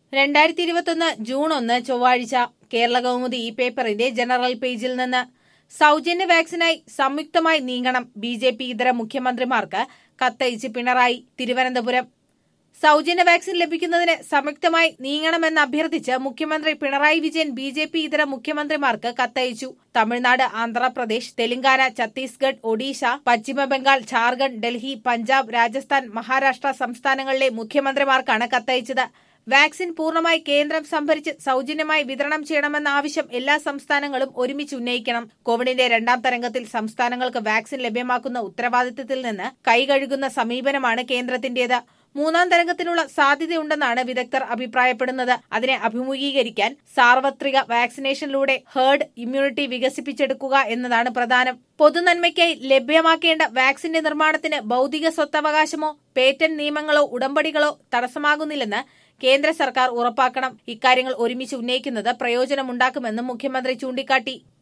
രണ്ടായിരത്തി ഇരുപത്തൊന്ന് ജൂൺ ഒന്ന് ചൊവ്വാഴ്ച കേരള കൗമുദി ഈ പേപ്പറിന്റെ ജനറൽ പേജിൽ നിന്ന് സൗജന്യ വാക്സിനായി സംയുക്തമായി നീങ്ങണം ബി ജെ പി ഇതര മുഖ്യമന്ത്രിമാർക്ക് കത്തയച്ച് പിണറായി തിരുവനന്തപുരം സൗജന്യ വാക്സിൻ ലഭിക്കുന്നതിന് സംയുക്തമായി നീങ്ങണമെന്ന് അഭ്യർത്ഥിച്ച് മുഖ്യമന്ത്രി Pinarayi Vijayan B J P ഇതര മുഖ്യമന്ത്രിമാർക്ക് കത്തയച്ചു തമിഴ്നാട് ആന്ധ്രാപ്രദേശ് തെലങ്കാന ഛത്തീസ്ഗഡ് ഒഡീഷ പശ്ചിമബംഗാൾ ഝാർഖണ്ഡ് ഡൽഹി പഞ്ചാബ് രാജസ്ഥാൻ മഹാരാഷ്ട്ര സംസ്ഥാനങ്ങളിലെ മുഖ്യമന്ത്രിമാർക്കാണ് കത്തയച്ചത് വാക്സിൻ പൂർണ്ണമായി കേന്ദ്രം സംഭരിച്ച് സൗജന്യമായി വിതരണം ചെയ്യണമെന്ന ആവശ്യം എല്ലാ സംസ്ഥാനങ്ങളും ഒരുമിച്ച് ഉന്നയിക്കണം കോവിഡിന്റെ രണ്ടാം തരംഗത്തിൽ സംസ്ഥാനങ്ങൾക്ക് വാക്സിൻ ലഭ്യമാക്കുന്ന ഉത്തരവാദിത്തത്തിൽ നിന്ന് കൈകഴുകുന്ന സമീപനമാണ് കേന്ദ്രത്തിന്റേത് മൂന്നാം തരംഗത്തിനുള്ള സാധ്യതയുണ്ടെന്നാണ് വിദഗ്ധർ അഭിപ്രായപ്പെടുന്നത് അതിനെ അഭിമുഖീകരിക്കാൻ സാർവത്രിക വാക്സിനേഷനിലൂടെ ഹേർഡ് ഇമ്മ്യൂണിറ്റി വികസിപ്പിച്ചെടുക്കുക എന്നതാണ് പ്രധാനം പൊതുനന്മയ്ക്കായി ലഭ്യമാക്കേണ്ട വാക്സിന്റെ നിർമ്മാണത്തിന് ഭൌതിക സ്വത്തവകാശമോ പേറ്റന്റ് നിയമങ്ങളോ ഉടമ്പടികളോ തടസ്സമാകുന്നില്ലെന്ന് കേന്ദ്ര സർക്കാർ ഉറപ്പാക്കണം ഇക്കാര്യങ്ങൾ ഒരുമിച്ച് ഉന്നയിക്കുന്നത് പ്രയോജനമുണ്ടാക്കുമെന്നും മുഖ്യമന്ത്രി ചൂണ്ടിക്കാട്ടി